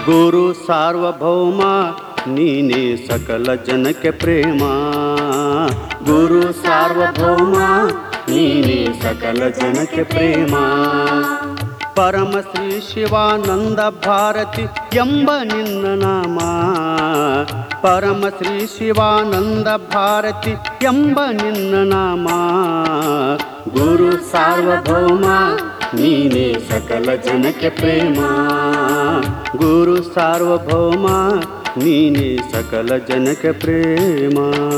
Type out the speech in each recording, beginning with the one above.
ಗುರು ಸಾರ್ವಭೌಮ ನೀನೇ ಸಕಲ ಜನಕ್ಕೆ ಪ್ರೇಮ ಗುರು ಸಾರ್ವಭೌಮ ನೀನೇ ಸಕಲ ಜನಕ್ಕೆ ಪ್ರೇಮ ಪರಮ ಶ್ರೀ ಶಿವಾನಂದ ಭಾರತಿ ಎಂಬ ನಿನ್ನ ನಾಮ ಪರಮ ಶ್ರೀ ಶಿವಾನಂದ ಭಾರತಿ ಎಂಬ ನಿನ್ನ ನಾಮ ಗುರು ಸಾರ್ವಭೌಮ ನೀನೇ ಸಕಲ ಜನಕ್ಕೆ ಪ್ರೇಮ ಗುರು ಸಾರ್ವಭೌಮ ನೀನೇ ಸಕಲ ಜನಕ್ಕೆ ಪ್ರೇಮ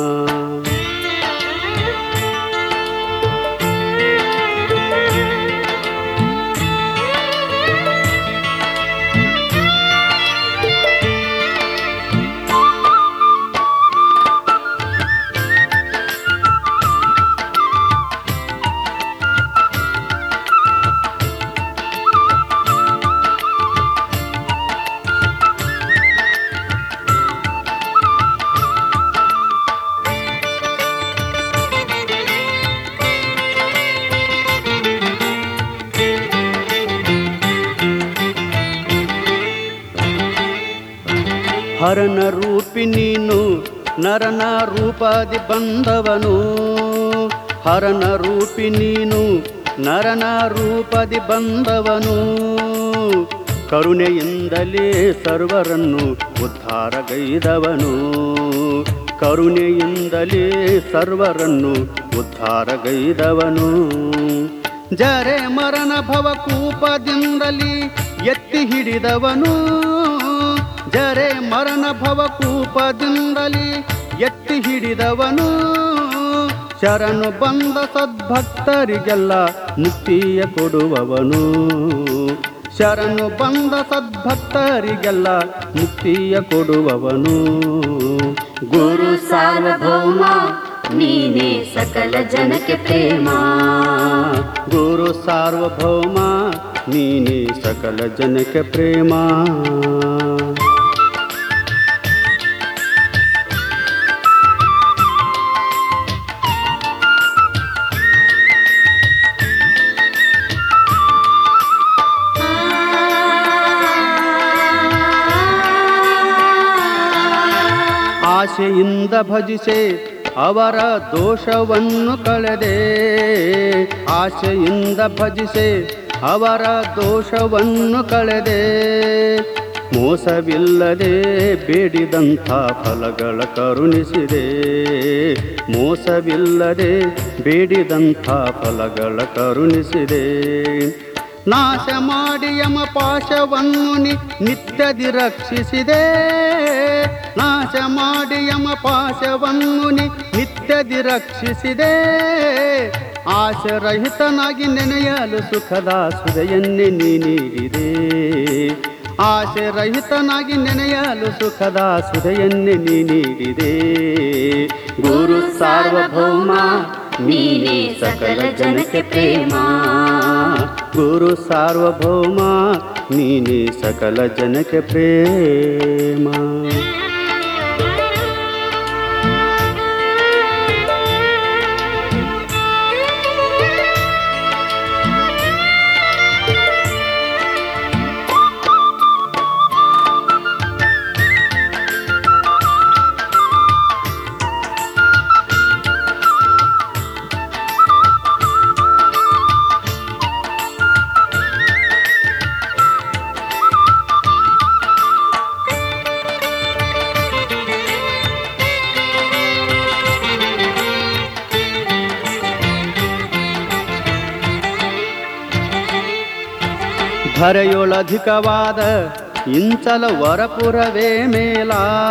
ಹರನ ರೂಪಿ ನೀನು ನರನ ರೂಪದಿ ಬಂದವನು ಹರನ ರೂಪಿ ನೀನು ನರನ ರೂಪದಿ ಬಂದವನು ಕರುಣೆಯಿಂದಲೇ ಸರ್ವರನ್ನು ಉದ್ಧಾರಗೈದವನು ಕರುಣೆಯಿಂದಲೇ ಸರ್ವರನ್ನು ಉದ್ಧಾರಗೈದವನು ಜರೆ ಮರಣ ಭವ ಕೂಪದಿಂದಲೇ ಎತ್ತಿ ಹಿಡಿದವನು ಜರೆ ಮರಣ ಭವ ಕೂಪದಿಂದಲೇ ಎತ್ತಿ ಹಿಡಿದವನು ಶರಣು ಬಂದ ಸದ್ಭಕ್ತರಿಗೆಲ್ಲ ಮುಕ್ತಿಯ ಕೊಡುವವನು ಶರಣು ಬಂದ ಸದ್ಭಕ್ತರಿಗೆಲ್ಲ ಮುಕ್ತಿಯ ಕೊಡುವವನು ಗುರು ಸಾರ್ವಭೌಮ ನೀನೇ ಸಕಲ ಜನಕ್ಕೆ ಪ್ರೇಮ ಗುರು ಸಾರ್ವಭೌಮ ನೀನೇ ಸಕಲ ಜನಕ್ಕೆ ಪ್ರೇಮ ಆಶೆಯಿಂದ ಭಜಿಸೆ ಅವರ ದೋಷವನ್ನು ಕಳೆದೆ ಆಶೆಯಿಂದ ಭಜಿಸೆ ಅವರ ದೋಷವನ್ನು ಕಳೆದೆ ಮೋಸವಿಲ್ಲದೆ ಬೇಡಿದಂಥ ಫಲಗಳ ಕರುಣಿಸಿದೆ ಮೋಸವಿಲ್ಲದೆ ಬೇಡಿದಂಥ ಫಲಗಳ ಕರುಣಿಸಿದೆ ನಾಶ ಮಾಡಿ ಯಮ ಪಾಶವನ್ನು ನಿ ನಿತ್ಯದಿ ರಕ್ಷಿಸಿದೆ ನಾಶ ಮಾಡಿ ಯಮ ಪಾಶವನ್ನು ನಿ ನಿತ್ಯದಿ ರಕ್ಷಿಸಿದೆ ಆಶರಹಿತನಾಗಿ ನೆನೆಯಲು ಸುಖದ ಸುದೆಯನ್ನೇ ನೀ ನೀಡಿದೆ ಆಶರಹಿತನಾಗಿ ನೆನೆಯಲು ಸುಖದ ಸುದೆಯನ್ನೇ ನೀ ನೀಡಿದೆ ಗುರು ಸಾರ್ವಭೌಮ ನೀನೇ ಸಕಲ ಜನಕ್ಕೆ ಪ್ರೇಮ ಗುರು ಸಾರ್ವಭೌಮ ನೀನೇ ಸಕಲ ಜನಕ್ಕೆ ಪ್ರೇಮ ಧರೆಯೊಳಧಿಕವಾದ ಇಂಚಲ ವರಪುರವೇ ಮೇಲ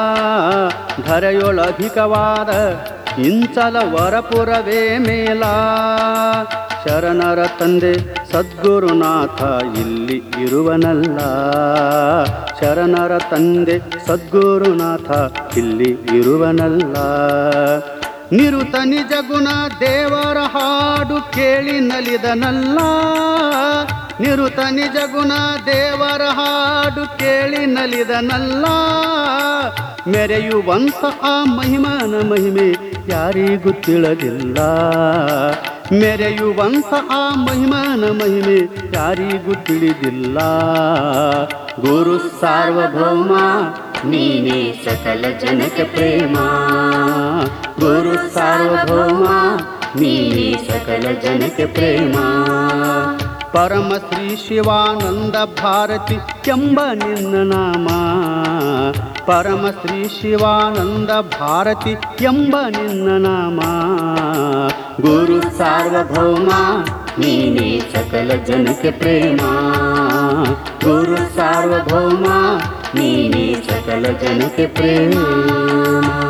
ಧರೆಯೊಳಧಿಕವಾದ ಇಂಚಲ ವರಪುರವೇ ಮೇಲ ಶರಣರ ತಂದೆ ಸದ್ಗುರುನಾಥ ಇಲ್ಲಿ ಇರುವನಲ್ಲ ಶರಣರ ತಂದೆ ಸದ್ಗುರುನಾಥ ಇಲ್ಲಿ ಇರುವನಲ್ಲ ನಿರುತ ನಿಜ ಗುಣ ದೇವರ ಹಾಡು ಕೇಳಿ ನಲಿದನಲ್ಲ ನಿರುತ ನಿಜ ಗುಣ ದೇವರ ಹಾಡು ಕೇಳಿ ನಲಿದನಲ್ಲ ಮೆರೆಯುವಂತ ಆ ಮಹಿಮನ ಮಹಿಮೆ ಯಾರಿಗೂ ತಿಳಿದಿಲ್ಲ ಮೆರೆಯುವಂಥ ಆ ಮಹಿಮನ ಮಹಿಮೆ ಯಾರಿಗೂ ತಿಳಿದಿಲ್ಲ ಗುರು ಸಾರ್ವಭೌಮ ನೀನೇ ಸಕಲ ಜನಕ್ಕೆ ಪ್ರೇಮ ಗುರು ಸಾರ್ವಭೌಮ ನೀನೇ ಸಕಲ ಜನಕ್ಕೆ ಪ್ರೇಮ ಪರಮ ಶ್ರೀ ಶಿವಾನಂದ ಭಾರತಿ ಎಂಬ ನಿನ್ನ ನಾಮ ಪರಮ ಶ್ರೀ ಶಿವಾನಂದ ಭಾರತಿ ಎಂಬ ನಿನ್ನ ನಾಮ ಗುರು ಸಾರ್ವಭೌಮ ನೀನೇ ಸಕಲ ಜನಕ್ಕೆ ಪ್ರೇಮ ಗುರು ಸಾರ್ವಭೌಮ ನೀನೇ ಸಕಲ ಜನಕ್ಕೆ ಪ್ರೇಮ